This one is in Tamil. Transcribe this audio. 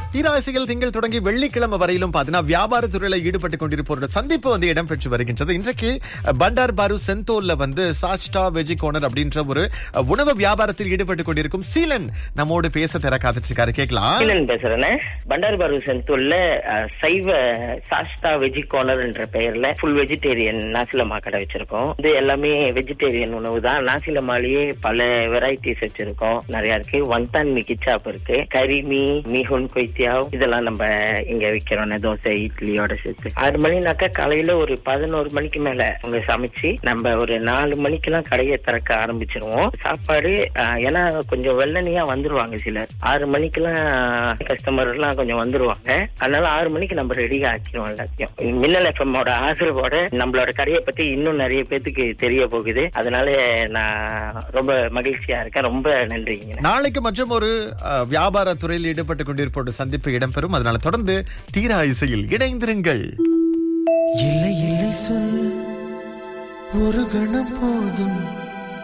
தீராசிகள் திங்கள் தொடங்கி வெள்ளிக்கிழமை வரையிலும் பாத்தீங்கன்னா வியாபார துறையில ஈடுபட்டு கொண்டிருப்போரோட சந்திப்பு வந்து இடம்பெற்று வருகின்றது இன்றைக்கு அஹ், பண்டார் பாரு செந்தோல்ல வந்து சாஸ்டா வெஜி கோனர் அப்படின்ற ஒரு அஹ், உணவு வியாபாரத்தில் ஈடுபட்டு கொண்டிருக்கும் சீலன் நம்மோடு பேச தர காத்துட்டு இருக்காரு கேட்கலாம் சீலன் பேசுறேன் பண்டார்பாரு செந்தூர்ல அஹ், சைவ சாஸ்தா வெஜி கார்னர் என்ற பெயர்ல ஃபுல் வெஜிடேரியன் நாசிலமா கடை வச்சிருக்கோம் இது எல்லாமே வெஜிடேரியன் உணவு தான் நாசிலமாலேயே பல வெரைட்டிஸ் வச்சிருக்கோம் நிறைய இருக்கு ஒன்தான் மி கிச்சாப் இருக்கு கறி மீ மீஹுன் கொய்த்தியாவ் இதெல்லாம் நம்ம இங்க விக்கிறோம் தோசை இட்லியோட சேர்த்து ஆறு மணினாக்கா காலையில ஒரு பதினோரு மணிக்கு மேல அவங்க சமைச்சு நம்ம ஒரு நாலு மணிக்கெல்லாம் கடையை திறக்க ஆரம்பிச்சிருவோம் சாப்பாடு அஹ், ஏன்னா கொஞ்சம் வெள்ளனியா வந்துருவாங்க சிலர் ஆறு மணிக்கெல்லாம் கஸ்டமர் எல்லாம் கொஞ்சம் வந்துருவாங்க அதனால ஆறு மணிக்கு நம்ம ரெடியா ஆக்கிடுவோம் எல்லாத்தையும் மின்னல் எஃப்எம்மோட ஆதரவோட நம்மளோட கடையை பத்தி இன்னும் நிறைய பேத்துக்கு தெரிய போகுது அதனால நான் ரொம்ப மகிழ்ச்சியா இருக்கேன் ரொம்ப நன்றிங்க நாளைக்கு மற்றும் ஒரு அஹ், வியாபார துறையில் ஈடுபட்டு கொண்டிருப்போரோட சந்திப்பு இடம்பெறும் அதனால தொடர்ந்து தீரா இசையில் இணைந்திருங்கள் இல்லை இல்லை சொல் ஒரு கணம் போதும்